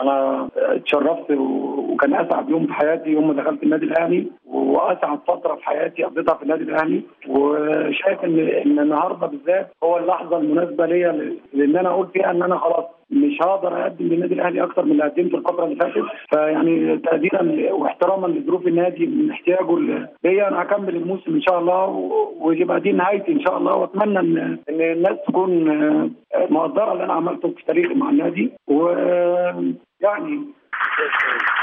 انا اتشرفت وكان اسعد يوم في حياتي يوم ما دخلت النادي الاهلي واسعد فتره في حياتي قضيتها في النادي الاهلي وشايف ان ان النهارده بالذات هو اللحظه المناسبه ليا لان انا اقول فيها ان انا خلاص مش هقدر اقدم للنادي الاهلي اكتر من اللي قدمته الفتره اللي فاتت فيعني تقديرا واحتراما لظروف النادي من احتياجه ليا انا هكمل الموسم ان شاء الله ويبقى دي نهايتي ان شاء الله واتمنى ان ان الناس تكون مقدره اللي انا عملته في تاريخي مع النادي ويعني